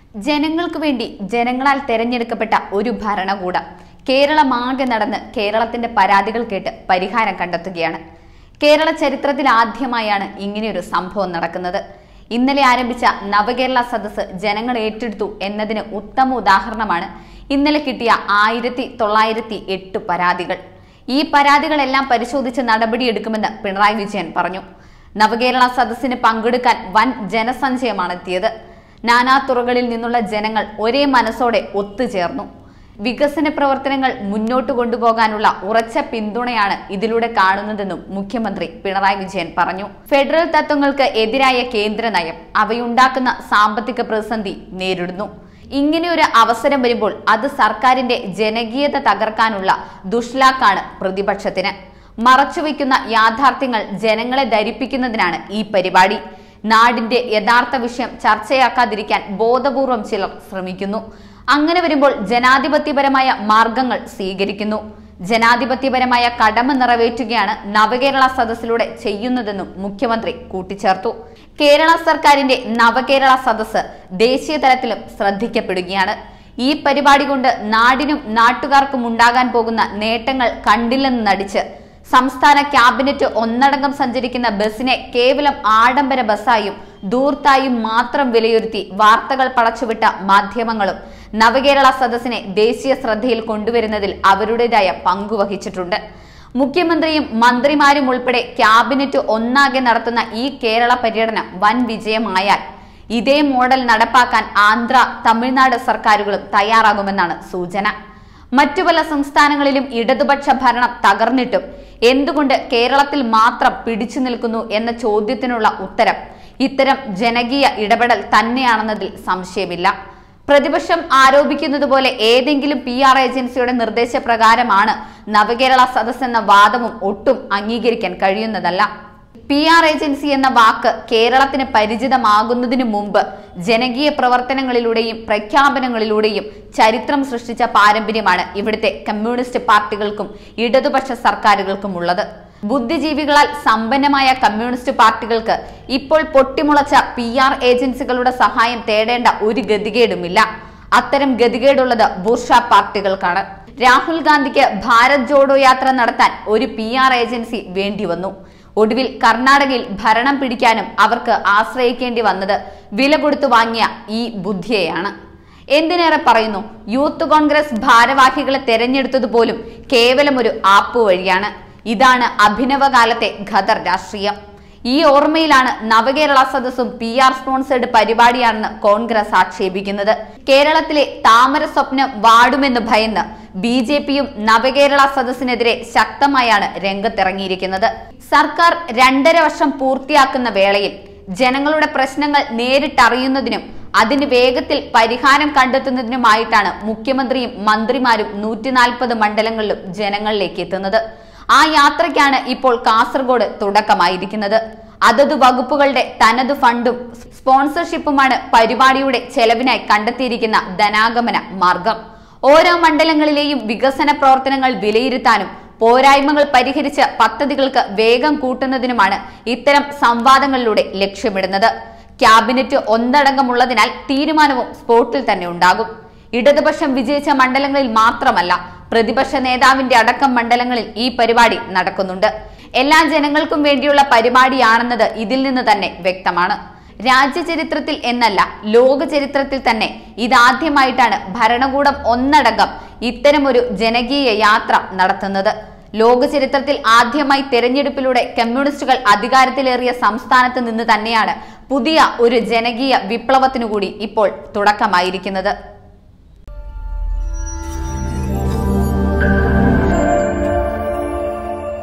ജനങ്ങൾക്ക് വേണ്ടി ജനങ്ങളാൽ തെരഞ്ഞെടുക്കപ്പെട്ട ഒരു ഭരണകൂടം കേരളമാകെ നടന്ന് കേരളത്തിന്റെ പരാതികൾ കേട്ട് പരിഹാരം കണ്ടെത്തുകയാണ് കേരള ചരിത്രത്തിൽ ആദ്യമായാണ് ഇങ്ങനെയൊരു സംഭവം നടക്കുന്നത് ഇന്നലെ ആരംഭിച്ച നവകേരള സദസ്സ് ജനങ്ങൾ ഏറ്റെടുത്തു എന്നതിന് ഉത്തമ ഉദാഹരണമാണ് ഇന്നലെ കിട്ടിയ ആയിരത്തി തൊള്ളായിരത്തി എട്ട് പരാതികൾ ഈ പരാതികളെല്ലാം പരിശോധിച്ച് നടപടിയെടുക്കുമെന്ന് പിണറായി വിജയൻ പറഞ്ഞു നവകേരള സദസ്സിന് പങ്കെടുക്കാൻ വൻ ജനസഞ്ചയമാണ് എത്തിയത് നാനാതുറകളിൽ നിന്നുള്ള ജനങ്ങൾ ഒരേ മനസ്സോടെ ഒത്തുചേർന്നു വികസന പ്രവർത്തനങ്ങൾ മുന്നോട്ട് കൊണ്ടുപോകാനുള്ള ഉറച്ച പിന്തുണയാണ് ഇതിലൂടെ കാണുന്നതെന്നും മുഖ്യമന്ത്രി പിണറായി വിജയൻ പറഞ്ഞു ഫെഡറൽ തത്വങ്ങൾക്ക് എതിരായ കേന്ദ്ര നയം അവയുണ്ടാക്കുന്ന സാമ്പത്തിക പ്രതിസന്ധി നേരിടുന്നു ഇങ്ങനെ ഒരു അവസരം വരുമ്പോൾ അത് സർക്കാരിന്റെ ജനകീയത തകർക്കാനുള്ള ദുഷ്ലാക്കാണ് പ്രതിപക്ഷത്തിന് മറച്ചുവെക്കുന്ന യാഥാർത്ഥ്യങ്ങൾ ജനങ്ങളെ ധരിപ്പിക്കുന്നതിനാണ് ഈ പരിപാടി നാടിന്റെ യഥാർത്ഥ വിഷയം ചർച്ചയാക്കാതിരിക്കാൻ ബോധപൂർവം ചിലർ ശ്രമിക്കുന്നു അങ്ങനെ വരുമ്പോൾ ജനാധിപത്യപരമായ മാർഗങ്ങൾ സ്വീകരിക്കുന്നു ജനാധിപത്യപരമായ കടമ നിറവേറ്റുകയാണ് നവകേരള സദസ്സിലൂടെ ചെയ്യുന്നതെന്നും മുഖ്യമന്ത്രി കൂട്ടിച്ചേർത്തു കേരള സർക്കാരിന്റെ നവകേരള സദസ്സ് ദേശീയ തലത്തിലും ശ്രദ്ധിക്കപ്പെടുകയാണ് ഈ പരിപാടി കൊണ്ട് നാടിനും നാട്ടുകാർക്കും ഉണ്ടാകാൻ പോകുന്ന നേട്ടങ്ങൾ കണ്ടില്ലെന്ന് നടിച്ച് സംസ്ഥാന ക്യാബിനറ്റ് ഒന്നടങ്കം സഞ്ചരിക്കുന്ന ബസ്സിനെ കേവലം ആഡംബര ബസ്സായും ദൂർത്തായും മാത്രം വിലയിരുത്തി വാർത്തകൾ പടച്ചുവിട്ട മാധ്യമങ്ങളും നവകേരള സദസ്സിനെ ദേശീയ ശ്രദ്ധയിൽ കൊണ്ടുവരുന്നതിൽ അവരുടേതായ പങ്കുവഹിച്ചിട്ടുണ്ട് മുഖ്യമന്ത്രിയും മന്ത്രിമാരും ഉൾപ്പെടെ ക്യാബിനറ്റ് ഒന്നാകെ നടത്തുന്ന ഈ കേരള പര്യടനം വൻ വിജയമായാൽ ഇതേ മോഡൽ നടപ്പാക്കാൻ ആന്ധ്ര തമിഴ്നാട് സർക്കാരുകളും തയ്യാറാകുമെന്നാണ് സൂചന മറ്റു പല സംസ്ഥാനങ്ങളിലും ഇടതുപക്ഷ ഭരണം തകർന്നിട്ടും എന്തുകൊണ്ട് കേരളത്തിൽ മാത്രം പിടിച്ചു നിൽക്കുന്നു എന്ന ചോദ്യത്തിനുള്ള ഉത്തരം ഇത്തരം ജനകീയ ഇടപെടൽ തന്നെയാണെന്നതിൽ സംശയമില്ല പ്രതിപക്ഷം ആരോപിക്കുന്നത് പോലെ ഏതെങ്കിലും പി ആർ ഏജൻസിയുടെ നിർദ്ദേശപ്രകാരമാണ് നവകേരള സദസ് എന്ന വാദവും ഒട്ടും അംഗീകരിക്കാൻ കഴിയുന്നതല്ല പി ആർ ഏജൻസി എന്ന വാക്ക് കേരളത്തിന് പരിചിതമാകുന്നതിനു മുമ്പ് ജനകീയ പ്രവർത്തനങ്ങളിലൂടെയും പ്രഖ്യാപനങ്ങളിലൂടെയും ചരിത്രം സൃഷ്ടിച്ച പാരമ്പര്യമാണ് ഇവിടുത്തെ കമ്മ്യൂണിസ്റ്റ് പാർട്ടികൾക്കും ഇടതുപക്ഷ സർക്കാരുകൾക്കും ഉള്ളത് ബുദ്ധിജീവികളാൽ സമ്പന്നമായ കമ്മ്യൂണിസ്റ്റ് പാർട്ടികൾക്ക് ഇപ്പോൾ പൊട്ടിമുളച്ച പി ആർ ഏജൻസികളുടെ സഹായം തേടേണ്ട ഒരു ഗതികേടുമില്ല അത്തരം ഗതികേടുള്ളത് ബൂർഷ പാർട്ടികൾക്കാണ് രാഹുൽ ഗാന്ധിക്ക് ഭാരത് ജോഡോ യാത്ര നടത്താൻ ഒരു പി ആർ ഏജൻസി വേണ്ടിവന്നു ഒടുവിൽ കർണാടകയിൽ ഭരണം പിടിക്കാനും അവർക്ക് ആശ്രയിക്കേണ്ടി വന്നത് വില കൊടുത്തു വാങ്ങിയ ഈ ബുദ്ധിയെയാണ് എന്തിനേറെ പറയുന്നു യൂത്ത് കോൺഗ്രസ് ഭാരവാഹികളെ തെരഞ്ഞെടുത്തതുപോലും കേവലം ഒരു ആപ്പ് വഴിയാണ് ഇതാണ് അഭിനവകാലത്തെ ഖദർ രാഷ്ട്രീയം ഈ ഓർമ്മയിലാണ് നവകേരള സദസ്സും പി ആർ സ്പോൺസേഡ് പരിപാടിയാണെന്ന് കോൺഗ്രസ് ആക്ഷേപിക്കുന്നത് കേരളത്തിലെ താമര സ്വപ്നം വാടുമെന്ന് ഭയന്ന് ബി ജെ പിയും നവകേരള സദസ്സിനെതിരെ ശക്തമായാണ് രംഗത്തിറങ്ങിയിരിക്കുന്നത് സർക്കാർ രണ്ടര വർഷം പൂർത്തിയാക്കുന്ന വേളയിൽ ജനങ്ങളുടെ പ്രശ്നങ്ങൾ നേരിട്ടറിയുന്നതിനും അതിന് വേഗത്തിൽ പരിഹാരം കണ്ടെത്തുന്നതിനുമായിട്ടാണ് മുഖ്യമന്ത്രിയും മന്ത്രിമാരും നൂറ്റി നാൽപ്പത് മണ്ഡലങ്ങളിലും ജനങ്ങളിലേക്ക് എത്തുന്നത് ആ യാത്രയ്ക്കാണ് ഇപ്പോൾ കാസർഗോഡ് തുടക്കമായിരിക്കുന്നത് അതത് വകുപ്പുകളുടെ തനത് ഫണ്ടും സ്പോൺസർഷിപ്പുമാണ് പരിപാടിയുടെ ചെലവിനായി കണ്ടെത്തിയിരിക്കുന്ന ധനാഗമന മാർഗം ഓരോ മണ്ഡലങ്ങളിലെയും വികസന പ്രവർത്തനങ്ങൾ വിലയിരുത്താനും പോരായ്മകൾ പരിഹരിച്ച് പദ്ധതികൾക്ക് വേഗം കൂട്ടുന്നതിനുമാണ് ഇത്തരം സംവാദങ്ങളിലൂടെ ലക്ഷ്യമിടുന്നത് ക്യാബിനറ്റ് ഒന്നടങ്കമുള്ളതിനാൽ തീരുമാനവും സ്പോട്ടിൽ തന്നെ ഉണ്ടാകും ഇടതുപക്ഷം വിജയിച്ച മണ്ഡലങ്ങളിൽ മാത്രമല്ല പ്രതിപക്ഷ നേതാവിന്റെ അടക്കം മണ്ഡലങ്ങളിൽ ഈ പരിപാടി നടക്കുന്നുണ്ട് എല്ലാ ജനങ്ങൾക്കും വേണ്ടിയുള്ള പരിപാടിയാണെന്നത് ഇതിൽ നിന്ന് തന്നെ വ്യക്തമാണ് രാജ്യചരിത്രത്തിൽ എന്നല്ല ലോക ചരിത്രത്തിൽ തന്നെ ഇതാദ്യമായിട്ടാണ് ഭരണകൂടം ഒന്നടങ്കം ഇത്തരമൊരു ജനകീയ യാത്ര നടത്തുന്നത് ലോക ചരിത്രത്തിൽ ആദ്യമായി തെരഞ്ഞെടുപ്പിലൂടെ കമ്മ്യൂണിസ്റ്റുകൾ അധികാരത്തിലേറിയ സംസ്ഥാനത്ത് നിന്ന് തന്നെയാണ് പുതിയ ഒരു ജനകീയ വിപ്ലവത്തിനു കൂടി ഇപ്പോൾ തുടക്കമായിരിക്കുന്നത്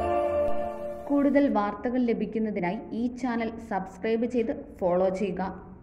കൂടുതൽ വാർത്തകൾ ലഭിക്കുന്നതിനായി ഈ ചാനൽ സബ്സ്ക്രൈബ് ചെയ്ത് ഫോളോ ചെയ്യുക